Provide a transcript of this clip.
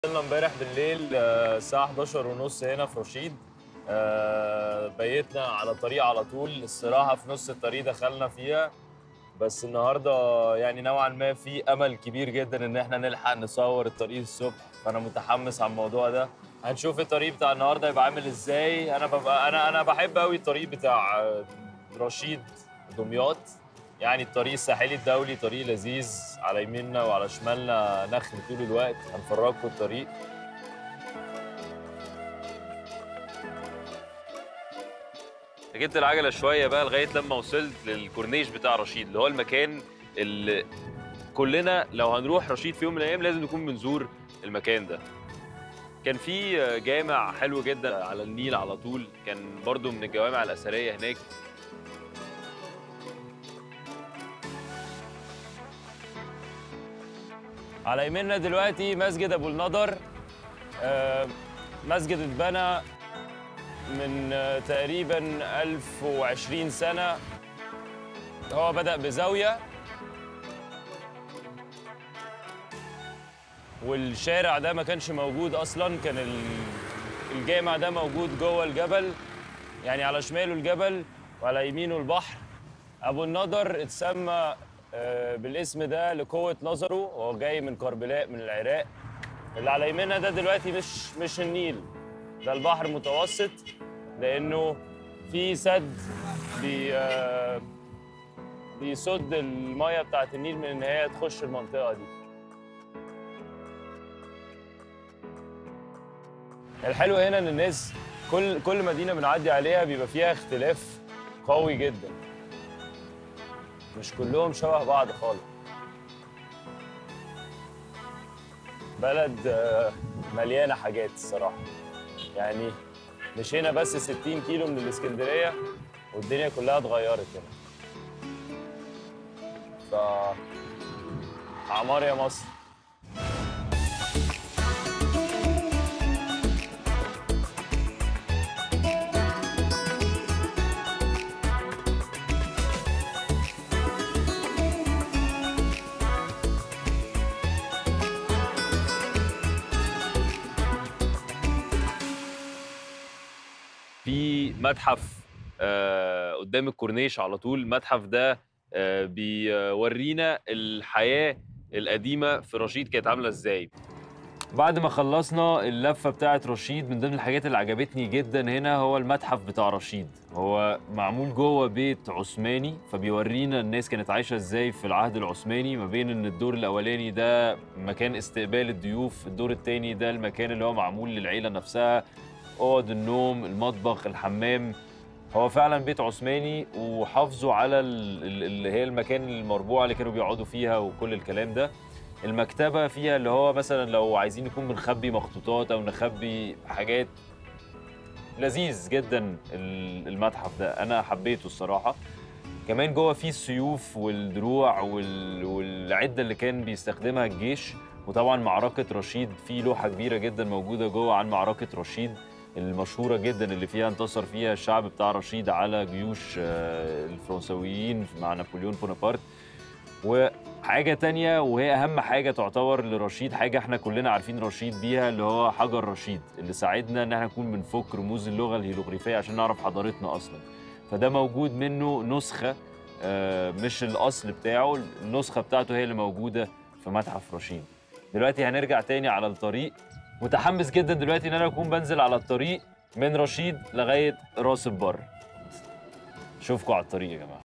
وصلنا امبارح بالليل آه، الساعة 11 ونص هنا في رشيد آه، بيتنا على طريق على طول الصراحة في نص الطريق دخلنا فيها بس النهاردة يعني نوعا ما في أمل كبير جدا إن احنا نلحق نصور الطريق الصبح فأنا متحمس على الموضوع ده هنشوف الطريق بتاع النهاردة يبقى عامل ازاي أنا ببقى أنا أنا بحب أوي الطريق بتاع آه، رشيد دمياط يعني الطريق الساحلي الدولي طريق لذيذ على يميننا وعلى شمالنا نخل طول الوقت هنفرجكم الطريق ركبت العجله شويه بقى لغايه لما وصلت للكورنيش بتاع رشيد اللي هو المكان اللي كلنا لو هنروح رشيد في يوم من الايام لازم نكون بنزور المكان ده كان في جامع حلو جدا على النيل على طول كان برضو من الجوامع الاثريه هناك على يميننا دلوقتي مسجد ابو النضر آه، مسجد اتبنى من آه، تقريبا 1020 سنة هو بدأ بزاوية والشارع ده ما كانش موجود أصلا كان ال- الجامع ده موجود جوه الجبل يعني على شماله الجبل وعلى يمينه البحر أبو النضر اتسمى آه، بالاسم ده لقوة نظره وهو جاي من كربلاء من العراق اللي على يميننا ده دلوقتي مش مش النيل ده البحر المتوسط لأنه في سد بي آه، بيسد المية بتاعت النيل من إن هي تخش المنطقة دي الحلو هنا إن الناس كل كل مدينة بنعدي عليها بيبقى فيها اختلاف قوي جدا مش كلهم شبه بعض خالص بلد آه، مليانه حاجات الصراحه يعني مشينا بس 60 كيلو من الاسكندريه والدنيا كلها اتغيرت هنا ف عمار يا مصر في متحف آه، قدام الكورنيش على طول المتحف ده آه، بيورينا الحياه القديمه في رشيد كانت عامله ازاي بعد ما خلصنا اللفه بتاعه رشيد من ضمن الحاجات اللي عجبتني جدا هنا هو المتحف بتاع رشيد هو معمول جوه بيت عثماني فبيورينا الناس كانت عايشه ازاي في العهد العثماني ما بين ان الدور الاولاني ده مكان استقبال الضيوف الدور الثاني ده المكان اللي هو معمول للعيله نفسها اوض النوم المطبخ الحمام هو فعلا بيت عثماني وحافظوا على ال- ال- اللي هي المكان المربوعه اللي كانوا بيقعدوا فيها وكل الكلام ده المكتبه فيها اللي هو مثلا لو عايزين نكون بنخبي مخطوطات او نخبي حاجات لذيذ جدا ال- المتحف ده انا حبيته الصراحه كمان جوه فيه السيوف والدروع وال... والعده اللي كان بيستخدمها الجيش وطبعا معركه رشيد في لوحه كبيره جدا موجوده جوه عن معركه رشيد المشهوره جدا اللي فيها انتصر فيها الشعب بتاع رشيد على جيوش آه، الفرنسويين مع نابليون بونابرت وحاجة تانية وهي أهم حاجة تعتبر لرشيد حاجة احنا كلنا عارفين رشيد بيها اللي هو حجر رشيد اللي ساعدنا إن احنا نكون بنفك رموز اللغة الهيروغليفية عشان نعرف حضارتنا أصلا فده موجود منه نسخة آه، مش الأصل بتاعه النسخة بتاعته هي اللي موجودة في متحف رشيد دلوقتي هنرجع تاني على الطريق متحمس جدا دلوقتي إن أنا أكون بنزل على الطريق من رشيد لغاية راس البر اشوفكم على الطريق يا جماعة